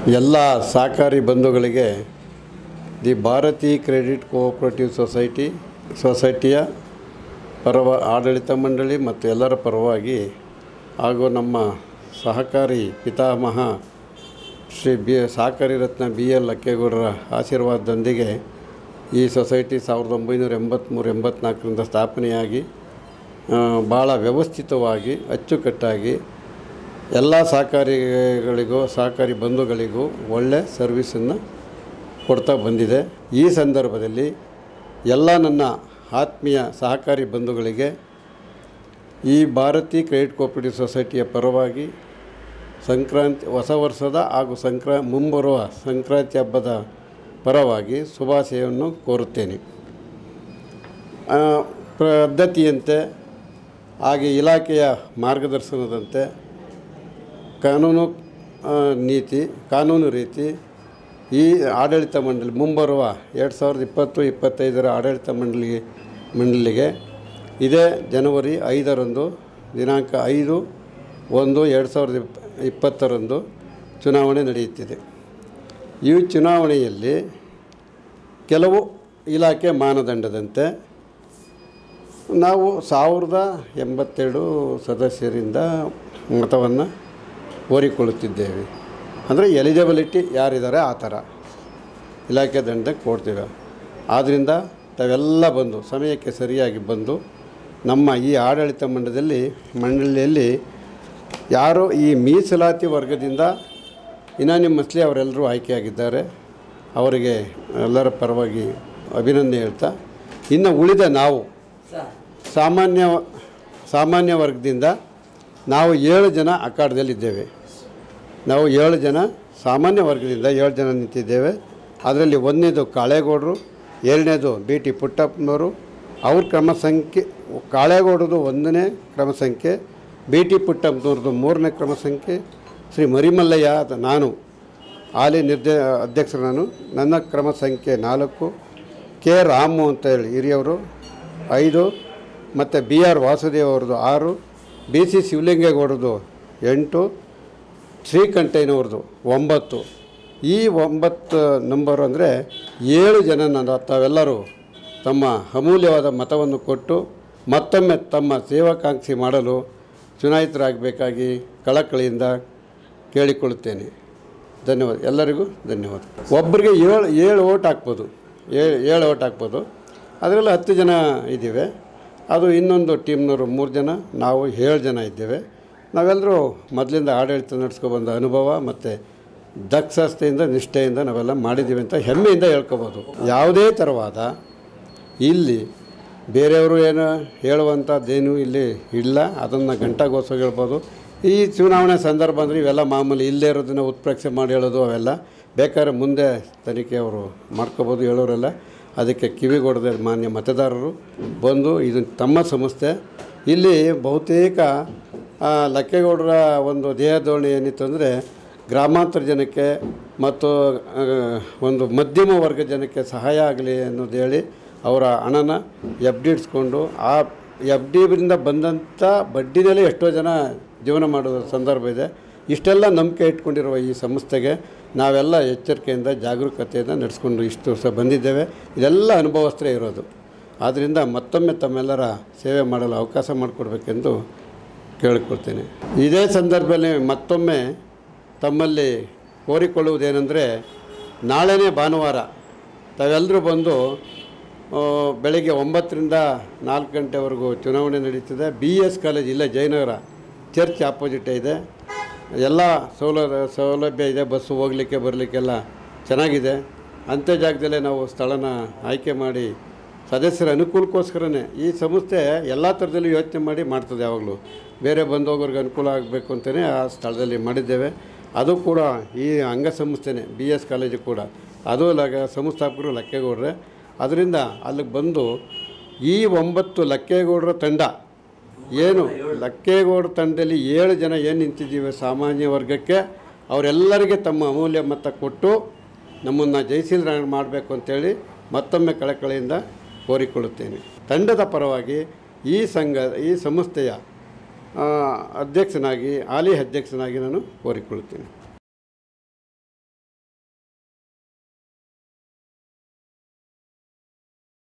ಎಲ್ಲ ಸಹಕಾರಿ ಬಂಧುಗಳಿಗೆ the Bharati credit cooperative society ಸೊಸೈಟಿಯ ಪರವ ಆಡಳಿತ ಮಂಡಳಿ ಮತ್ತು ಎಲ್ಲರ ಪರವಾಗಿ ಹಾಗೂ ನಮ್ಮ ಸಹಕಾರಿ ಪಿತಾಮಹ ಶ್ರೀ ಬಿ ಸಹಕಾರಿ ರತ್ನ ಬಿ ಎಲ್ ಲಕ್ಕೇಗೌಡರ ಆಶೀರ್ವಾದದೊಂದಿಗೆ ಈ ಸೊಸೈಟಿ ಸಾವಿರದ ಒಂಬೈನೂರ ಎಂಬತ್ತ್ಮೂರು ಎಂಬತ್ತ್ನಾಲ್ಕರಿಂದ ಸ್ಥಾಪನೆಯಾಗಿ ಆ, ಭಾಳ ವ್ಯವಸ್ಥಿತವಾಗಿ ಅಚ್ಚುಕಟ್ಟಾಗಿ ಎಲ್ಲ ಸಹಕಾರಿಗಳಿಗೂ ಸಹಕಾರಿ ಬಂಧುಗಳಿಗೂ ಒಳ್ಳೆ ಸರ್ವಿಸನ್ನು ಕೊಡ್ತಾ ಬಂದಿದೆ ಈ ಸಂದರ್ಭದಲ್ಲಿ ಎಲ್ಲ ನನ್ನ ಆತ್ಮೀಯ ಸಹಕಾರಿ ಬಂಧುಗಳಿಗೆ ಈ ಭಾರತಿ ಕ್ರೆಡಿಟ್ ಕೋಆಪರೇಟಿವ್ ಸೊಸೈಟಿಯ ಪರವಾಗಿ ಸಂಕ್ರಾಂತಿ ಹೊಸ ವರ್ಷದ ಹಾಗೂ ಸಂಕ್ರಾ ಮುಂಬರುವ ಸಂಕ್ರಾಂತಿ ಹಬ್ಬದ ಪರವಾಗಿ ಶುಭಾಶಯವನ್ನು ಕೋರುತ್ತೇನೆ ಆ, ಪದ್ಧತಿಯಂತೆ ಹಾಗೆ ಇಲಾಖೆಯ ಮಾರ್ಗದರ್ಶನದಂತೆ ಕಾನೂನು ಆ, ನೀತಿ ಕಾನೂನು ರೀತಿ ಈ ಆಡಳಿತ ಮಂಡಳಿ ಮುಂಬರುವ ಎರಡು ಸಾವಿರದ ಇಪ್ಪತ್ತು ಇಪ್ಪತ್ತೈದರ ಆಡಳಿತ ಮಂಡಳಿ ಮಂಡಳಿಗೆ ಇದೇ ಜನವರಿ ಐದರಂದು ದಿನಾಂಕ ಐದು ಒಂದು ಎರಡು ಸಾವಿರದ ಇಪ್ಪ ಇಪ್ಪತ್ತರಂದು ಚುನಾವಣೆ ನಡೆಯುತ್ತಿದೆ ಈ ಚುನಾವಣೆಯಲ್ಲಿ ಕೆಲವು ಇಲಾಖೆ ಮಾನದಂಡದಂತೆ ನಾವು ಸಾವಿರದ ಎಂಬತ್ತೆರಡು ಸದಸ್ಯರಿಂದ ಮತವನ್ನು ಕೋರಿಕೊಳ್ಳುತ್ತಿದ್ದೇವೆ ಅಂದರೆ ಎಲಿಜಿಬಿಲಿಟಿ ಯಾರಿದ್ದಾರೆ ಆ ಥರ ಇಲಾಖೆ ದಂಡಕ್ಕೆ ಕೊಡ್ತೀವಿ ಆದ್ದರಿಂದ ತಾವೆಲ್ಲ ಬಂದು ಸಮಯಕ್ಕೆ ಸರಿಯಾಗಿ ಬಂದು ನಮ್ಮ ಈ ಆಡಳಿತ ಮಂಡಲದಲ್ಲಿ ಮಂಡಳಿಯಲ್ಲಿ ಯಾರು ಈ ಮೀಸಲಾತಿ ವರ್ಗದಿಂದ ಇನಾನಿ ಮಸ್ಲಿ ಅವರೆಲ್ಲರೂ ಆಯ್ಕೆಯಾಗಿದ್ದಾರೆ ಅವರಿಗೆ ಎಲ್ಲರ ಪರವಾಗಿ ಅಭಿನಂದನೆ ಹೇಳ್ತಾ ಇನ್ನು ಉಳಿದ ನಾವು ಸಾಮಾನ್ಯ ಸಾಮಾನ್ಯ ವರ್ಗದಿಂದ ನಾವು ಏಳು ಜನ ಅಖಾಡದಲ್ಲಿದ್ದೇವೆ ನಾವು ಏಳು ಜನ ಸಾಮಾನ್ಯ ವರ್ಗದಿಂದ ಏಳು ಜನ ನಿಂತಿದ್ದೇವೆ ಅದರಲ್ಲಿ ಒಂದನೇದು ಕಾಳೇಗೌಡರು ಎರಡನೇದು ಬಿ ಟಿ ಪುಟ್ಟಪ್ಪನವರು ಅವ್ರ ಕ್ರಮ ಸಂಖ್ಯೆ ಕಾಳೇಗೌಡರದು ಒಂದನೇ ಕ್ರಮ ಸಂಖ್ಯೆ ಬಿ ಟಿ ಪುಟ್ಟಪ್ಪನವ್ರದ್ದು ಮೂರನೇ ಕ್ರಮ ಸಂಖ್ಯೆ ಶ್ರೀ ಮರಿಮಲ್ಲಯ್ಯ ಅದ ನಾನು ಹಾಲಿ ನಿರ್ದೇ ಅಧ್ಯಕ್ಷರು ನಾನು ನನ್ನ ಕ್ರಮ ಸಂಖ್ಯೆ ನಾಲ್ಕು ಕೆ ರಾಮು ಅಂತ ಹೇಳಿ ಹಿರಿಯವರು ಐದು ಮತ್ತು ಬಿ ಆರ್ ವಾಸುದೇವ್ ಅವ್ರದ್ದು ಆರು ಬಿ ಸಿ ಶಿವಲಿಂಗೇಗೌಡರದು ಎಂಟು ಶ್ರೀಕಂಠಯ್ಯನವ್ರದ್ದು ಒಂಬತ್ತು ಈ ಒಂಬತ್ತು ನಂಬರ್ ಅಂದರೆ ಏಳು ಜನ ನನ್ನ ತಾವೆಲ್ಲರೂ ತಮ್ಮ ಅಮೂಲ್ಯವಾದ ಮತವನ್ನು ಕೊಟ್ಟು ಮತ್ತೊಮ್ಮೆ ತಮ್ಮ ಸೇವಾಕಾಂಕ್ಷಿ ಮಾಡಲು ಚುನಾಯಿತರಾಗಬೇಕಾಗಿ ಕಳಕಳಿಯಿಂದ ಕೇಳಿಕೊಳ್ಳುತ್ತೇನೆ ಧನ್ಯವಾದ ಎಲ್ಲರಿಗೂ ಧನ್ಯವಾದ ಒಬ್ಬರಿಗೆ ಏಳು ಏಳು ಓಟ್ ಹಾಕ್ಬೋದು ಏಳು ಏಳು ಓಟ್ ಹಾಕ್ಬೋದು ಅದರಲ್ಲಿ ಹತ್ತು ಜನ ಇದ್ದೀವಿ ಅದು ಇನ್ನೊಂದು ಟೀಮ್ನವರು ಮೂರು ಜನ ನಾವು ಏಳು ಜನ ಇದ್ದೇವೆ ನಾವೆಲ್ಲರೂ ಮೊದಲಿಂದ ಆಡಳಿತ ನಡೆಸ್ಕೊಬಂದ ಅನುಭವ ಮತ್ತು ದಕ್ಷತೆಯಿಂದ ನಿಷ್ಠೆಯಿಂದ ನಾವೆಲ್ಲ ಮಾಡಿದ್ದೀವಿ ಅಂತ ಹೆಮ್ಮೆಯಿಂದ ಹೇಳ್ಕೊಬೋದು ಯಾವುದೇ ಥರವಾದ ಇಲ್ಲಿ ಬೇರೆಯವರು ಏನು ಹೇಳುವಂಥದ್ದೇನೂ ಇಲ್ಲಿ ಇಲ್ಲ ಅದನ್ನು ಗಂಟಾಗೋಸ್ಕರ ಹೇಳ್ಬೋದು ಈ ಚುನಾವಣೆ ಸಂದರ್ಭ ಅಂದರೆ ಇವೆಲ್ಲ ಮಾಮೂಲಿ ಇಲ್ಲೇ ಇರೋದನ್ನ ಉತ್ಪ್ರೇಕ್ಷೆ ಮಾಡಿ ಹೇಳೋದು ಅವೆಲ್ಲ ಬೇಕಾದ್ರೆ ಮುಂದೆ ತನಿಖೆ ಅವರು ಮಾಡ್ಕೋಬೋದು ಹೇಳೋರೆಲ್ಲ ಅದಕ್ಕೆ ಕಿವಿಗೊಡದೆ ಮಾನ್ಯ ಮತದಾರರು ಬಂದು ಇದು ತಮ್ಮ ಸಂಸ್ಥೆ ಇಲ್ಲಿ ಬಹುತೇಕ ಆ, ಲಕ್ಕೇಗೌಡರ ಒಂದು ದೇಹಧೋರಣೆ ಏನಿತ್ತು ಅಂದರೆ ಗ್ರಾಮಾಂತರ ಜನಕ್ಕೆ ಮತ್ತು ಆ, ಒಂದು ಮಧ್ಯಮ ವರ್ಗ ಜನಕ್ಕೆ ಸಹಾಯ ಆಗಲಿ ಅನ್ನೋದು ಹೇಳಿ ಅವರ ಹಣನ ಎಫ್ ಡಿ ಇಡ್ಸ್ಕೊಂಡು ಆ ಎಫ್ ಡಿಯಿಂದ ಬಂದಂಥ ಬಡ್ಡಿನಲ್ಲಿ ಎಷ್ಟೋ ಜನ ಜೀವನ ಮಾಡೋ ಸಂದರ್ಭ ಇದೆ ಇಷ್ಟೆಲ್ಲ ನಂಬಿಕೆ ಇಟ್ಕೊಂಡಿರುವ ಈ ಸಂಸ್ಥೆಗೆ ನಾವೆಲ್ಲ ಎಚ್ಚರಿಕೆಯಿಂದ ಜಾಗರೂಕತೆಯಿಂದ ನಡೆಸ್ಕೊಂಡು ಇಷ್ಟು ವರ್ಷ ಬಂದಿದ್ದೇವೆ ಇದೆಲ್ಲ ಅನುಭವಸ್ಥರೇ ಇರೋದು ಆದ್ದರಿಂದ ಮತ್ತೊಮ್ಮೆ ತಮ್ಮೆಲ್ಲರ ಸೇವೆ ಮಾಡಲು ಅವಕಾಶ ಮಾಡಿಕೊಡ್ಬೇಕೆಂದು ಕೇಳಿಕೊಳ್ತೇನೆ ಇದೇ ಸಂದರ್ಭದಲ್ಲಿ ಮತ್ತೊಮ್ಮೆ ತಮ್ಮಲ್ಲಿ ಕೋರಿಕೊಳ್ಳುವುದೇನೆಂದರೆ ನಾಳೆನೇ ಭಾನುವಾರ ತಾವೆಲ್ಲರೂ ಬಂದು ಆ, ಬೆಳಗ್ಗೆ ಒಂಬತ್ತರಿಂದ ನಾಲ್ಕು ಗಂಟೆವರೆಗೂ ಚುನಾವಣೆ ನಡೀತಿದೆ ಬಿ ಎಸ್ ಕಾಲೇಜ್ ಇಲ್ಲೇ ಜಯನಗರ ಚರ್ಚ್ ಆಪೋಸಿಟೇ ಇದೆ ಎಲ್ಲ ಸೌಲಭ್ಯ ಸೌಲಭ್ಯ ಇದೆ ಬಸ್ಸು ಹೋಗಲಿಕ್ಕೆ ಬರಲಿಕ್ಕೆಲ್ಲ ಚೆನ್ನಾಗಿದೆ ಅಂಥ ಜಾಗದಲ್ಲೇ ನಾವು ಸ್ಥಳನ ಆಯ್ಕೆ ಮಾಡಿ ಸದಸ್ಯರ ಅನುಕೂಲಕ್ಕೋಸ್ಕರನೇ ಈ ಸಂಸ್ಥೆ ಎಲ್ಲ ಥರದಲ್ಲೂ ಯೋಚನೆ ಮಾಡಿ ಮಾಡ್ತದೆ ಯಾವಾಗಲೂ ಬೇರೆ ಬಂದೋಗೋರಿಗೆ ಅನುಕೂಲ ಆಗಬೇಕು ಅಂತಲೇ ಆ ಸ್ಥಳದಲ್ಲಿ ಮಾಡಿದ್ದೇವೆ ಅದು ಕೂಡ ಈ ಅಂಗಸಂಸ್ಥೆನೇ ಬಿ ಎಸ್ ಕಾಲೇಜು ಕೂಡ ಅದು ಲಗ ಸಂಸ್ಥಾಪಕರು ಲಕ್ಕೇಗೌಡ್ರೆ ಅದರಿಂದ ಅಲ್ಲಿಗೆ ಬಂದು ಈ ಒಂಬತ್ತು ಲಕ್ಕೇಗೌಡರ ತಂಡ ಏನು ಲಕ್ಕೇಗೌಡ ತಂಡದಲ್ಲಿ ಏಳು ಜನ ಏನು ನಿಂತಿದ್ದೀವಿ ಸಾಮಾನ್ಯ ವರ್ಗಕ್ಕೆ ಅವರೆಲ್ಲರಿಗೆ ತಮ್ಮ ಅಮೂಲ್ಯ ಮತ ಕೊಟ್ಟು ನಮ್ಮನ್ನು ಜಯಶೀಲರಾಗ ಮಾಡಬೇಕು ಅಂತೇಳಿ ಮತ್ತೊಮ್ಮೆ ಕಳಕಳಿಯಿಂದ ಕೋರಿಕೊಳ್ಳುತ್ತೇನೆ ತಂಡದ ಪರವಾಗಿ ಈ ಸಂಘ ಈ ಸಂಸ್ಥೆಯ ಆ, ಅಧ್ಯಕ್ಷನಾಗಿ ಹಾಲಿ ಅಧ್ಯಕ್ಷನಾಗಿ ನಾನು ಕೋರಿಕೊಳ್ಳುತ್ತೇನೆ